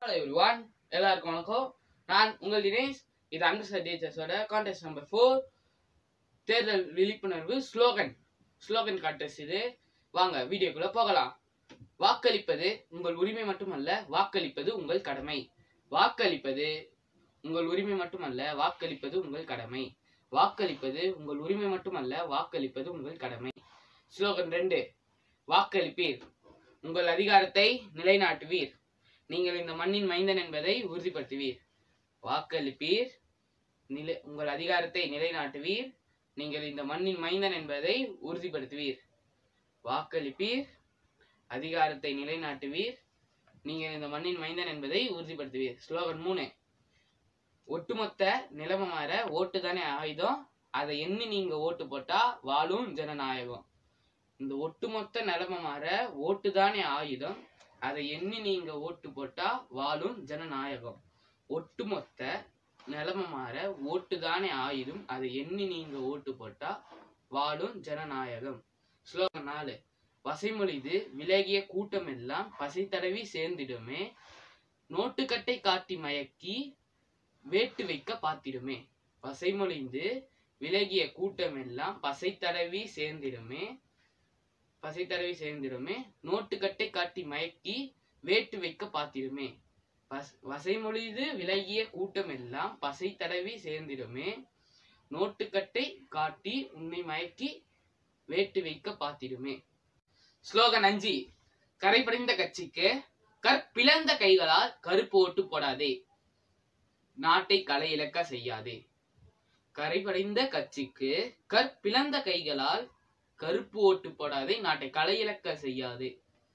hello every one எல்லாருக்கும் வணக்கம் நான் உங்கள் தினேஷ் இது அண்டர் சர்டிச்சர்ஸோட கான்டெஸ்ட் நம்பர் ஃபோர் தேர்தல் விழிப்புணர்வு ஸ்லோகன் ஸ்லோகன் கான்டெஸ்ட் இது வாங்க வீடியோக்குள்ள போகலாம் வாக்களிப்பது உங்கள் உரிமை மட்டுமல்ல வாக்களிப்பது உங்கள் கடமை வாக்களிப்பது உங்கள் உரிமை மட்டுமல்ல வாக்களிப்பது உங்கள் கடமை வாக்களிப்பது உங்கள் உரிமை மட்டுமல்ல வாக்களிப்பது உங்கள் கடமை ஸ்லோகன் ரெண்டு வாக்களிப்பீர் உங்கள் அதிகாரத்தை நிலைநாட்டுவீர் நீங்கள் இந்த மண்ணின் மைந்தன் என்பதை உறுதிப்படுத்துவீர் வாக்களிப்பீர் நிலை உங்கள் அதிகாரத்தை நிலைநாட்டுவீர் நீங்கள் இந்த மண்ணின் மைந்தன் என்பதை உறுதிப்படுத்துவீர் வாக்களிப்பீர் அதிகாரத்தை நிலைநாட்டுவீர் நீங்கள் இந்த மண்ணின் மைந்தன் என்பதை உறுதிப்படுத்துவீர் ஸ்லோகன் மூணு ஒட்டுமொத்த நிலைமை மாற ஓட்டு தானே ஆயுதம் அதை எண்ணி நீங்க ஓட்டு போட்டா வாழும் ஜனநாயகம் இந்த ஒட்டுமொத்த நிலைமை மாற ஓட்டு தானே ஆயுதம் அதை எண்ணி நீங்க ஓட்டு போட்டா வாழும் ஜனநாயகம் ஒட்டுமொத்த நிலைமை மாற ஓட்டு தானே ஆயுதம் அதை எண்ணி நீங்க ஓட்டு போட்டா வாழும் ஜனநாயகம் ஸ்லோகம் நாலு வசைமொழிது விலகிய கூட்டம் எல்லாம் பசை தடவி சேர்ந்திடுமே நோட்டுக்கட்டை காட்டி மயக்கி வேட்டு வைக்க பார்த்திடுமே பசைமொழிந்து விலகிய கூட்டம் எல்லாம் பசை தடவி சேர்ந்திடுமே பசை தடவி சேர்ந்திடுமே நோட்டுக்கட்டை காட்டி மயக்கி வேட்டு வைக்க பார்த்திடுமே பஸ் வசைமொழிது விலகிய கூட்டம் எல்லாம் பசை தடவி சேர்ந்திடுமே நோட்டுக்கட்டை காட்டி உன்னை மயக்கி வேட்டு வைக்க பார்த்திடுமே ஸ்லோகன் அஞ்சு கரைபடிந்த கட்சிக்கு கற்பிளந்த கைகளால் கருப்பு ஓட்டு போடாதே நாட்டை களை இழக்க செய்யாதே கரைபடைந்த கட்சிக்கு கற்பிளந்த கைகளால் கருப்பு ஓட்டு போடாதே நாட்டை களை இழக்க செய்யாதே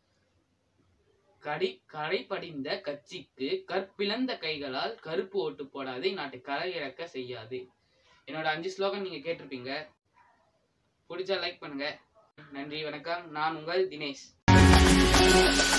கடி கரைபடிந்த கட்சிக்கு கற்பிளந்த கைகளால் கருப்பு ஓட்டு போடாதே நாட்டை களை இழக்க செய்யாது என்னோட அஞ்சு ஸ்லோகன் நீங்க கேட்டிருப்பீங்க பிடிச்சா லைக் பண்ணுங்க நன்றி வணக்கம் நான் உங்கள் தினேஷ்